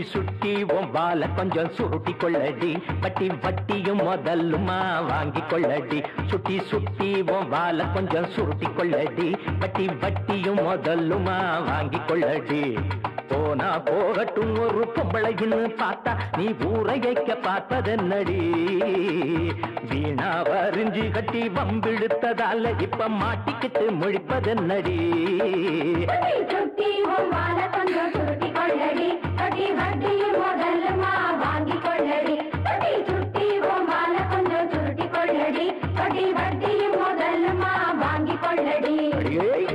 சுட்டி உன் பால கொஞ்சம் சுருட்டி கொள்ளடி வட்டி வட்டியும் முதல்லுமா வாங்கி கொள்ளடி சுட்டி சுட்டி உன் பால கொஞ்சம் சுருட்டி கொள்ளடி வட்டி வட்டியும் முதல்லுமா வாங்கி கொள்ளடி போனா போகட்டும் ஒரு பொம்பளைன்னு பார்த்தா நீ ஊரையைக்க பார்த்ததென்னடி வீணா வரிஞ்சு கட்டி வம்பிழுத்ததால இப்ப மாட்டிக்கிட்டு முழிப்பதென்னடி சுத்தி சுத்தி உன் வாழ கொஞ்சம் சுருட்டி கொள்ளடி கட்டி வட்டியும் முதல்லுமா வாங்கி கொள்ளடி சுத்தி சுத்தி உன் வாழ கொஞ்சம் சுருட்டி கொள்ளடி கட்டி வட்டியும் முதல்லுமா வாங்கி கொள்ளடி ஏய்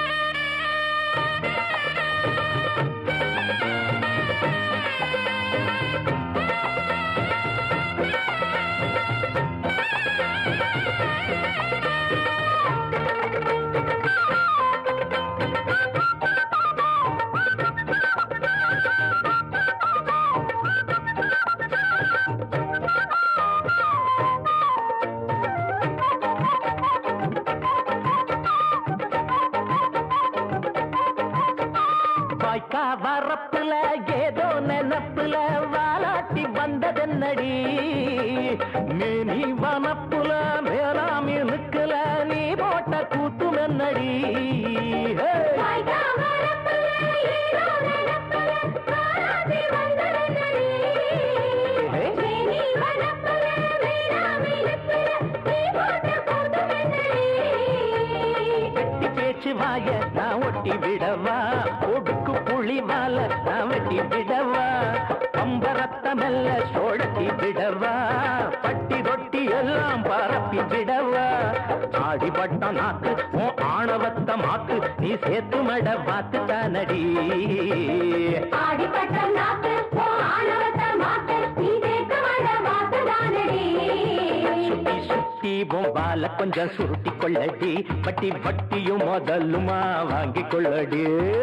வாய்க்கா வரப்புல ஏதோ நினப்புல வாலாட்டி வந்ததென்னடி மேனி வனப்புல மேலாமி நிக்கல நீ போட்ட கூத்தும் என்னடி ஹே! வாய்க்கா வரப்புல ஏதோ நினைப்புல காலாதி வந்ததென்னடி. மேனி வனப்புல வேளாமை நிற்பில நீ போட்ட கூட்டமென்னடி. வெட்டி பேச்சு வாய நான் ஒட்டி விடவா ஒடுக்கு புளி வால நான் வெட்டி விடவா பம்பரத்த மெல்ல சோழட்டி விடவா பட்டி ரொட்டி எல்லாம் பரப்பி விடவா ஆடிப்பட்ட நாக்கு உன் ஆணவத்த மாக்கு நீ சேர்த்து மட பார்த்து தானடி ஆடிப்பட்ட நாக்கு ஓ ஆணவத்த மாத்து நீ சேர்த்து மட மாத்துதானடி. சுத்தி சுத்தி பொம்பால கொஞ்சம் சுருட்டி கொள்ளடி பட்டி வட்டியும் முதலுமா வாங்கி கொள்ளடி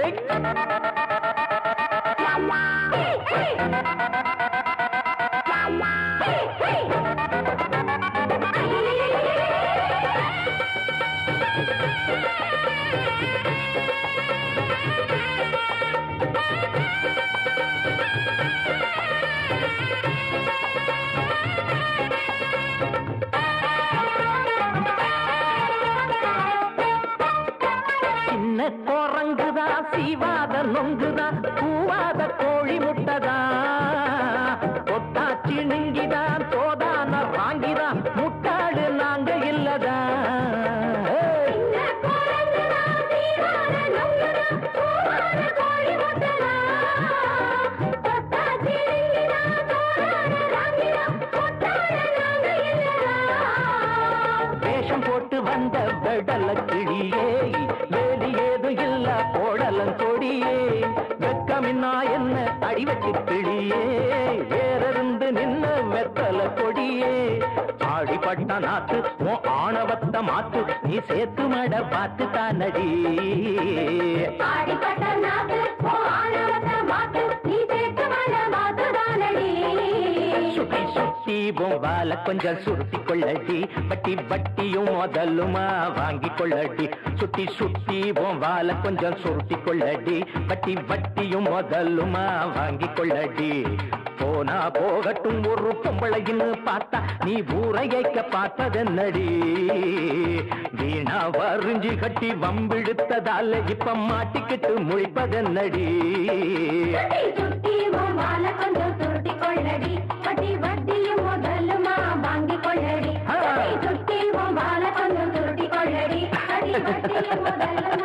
சின்ன குரங்குதா சீவாத நொங்குதா கூவாத கோழி முட்டதா தொட்டாச்சி நெங்கிதான் தோதான வாங்கிதா முட்டாடு நாங்க இல்லதா ஏய்! சின்ன குரங்குதா, சீரான நொங்குதா, பூவான கோழி முட்டதா. தொட்டா சிரிங்கிதா, தோளான ராங்கிதா, முட்டாட நாங்க இல்லதா. வேஷம் போட்டு வந்த வெடல கிளியே வேலி ஏதும் இல்ல கோடலன் கொடியே வெக்கமின்னா என்ன அடிவெட்டு கிளியே வேறிருந்து நின்ன வெத்தல கொடியே ஆடிப்பட்ட நாக்கு உன் ஆணவத்த மாத்து நீ சேர்த்து மட பார்த்து தானடி ஆடிப்பட்ட நாக்கு ஓ ஆணவத்த மாத்து நீ சேர்த்து மட மாத்துதானடி சுத்தி சுத்தி பொம்பால கொஞ்சம் சுருட்டி கொள்ளடி வட்டி வட்டியும் முதலுமா வாங்கி கொள்ளடி சுத்தி சுத்தி பொம்பால கொஞ்சம் சுருட்டி கொள்ளடி வட்டி வட்டியும் முதலுமா வாங்கி கொள்ளடி போனா போகட்டும் ஒரு பொம்பளைன்னு பார்த்தா நீ ஊரையைக்க பார்த்ததென்னடி வீணா வரிஞ்சு கட்டி வம்பிழுத்ததால இப்ப மாட்டிக்கிட்டு முழிப்பதென்னடி சுத்தி சுத்தி உன் வாழ கொஞ்சம் சுருட்டி கொள்ளடி வட்டி வட்டியும் முதலுமா வாங்கி கொள்ளடி சுத்தி சுத்தி உன் வாழ கொஞ்சம் சுருட்டி கொள்ளடி வட்டி வட்டியும் முதலுமா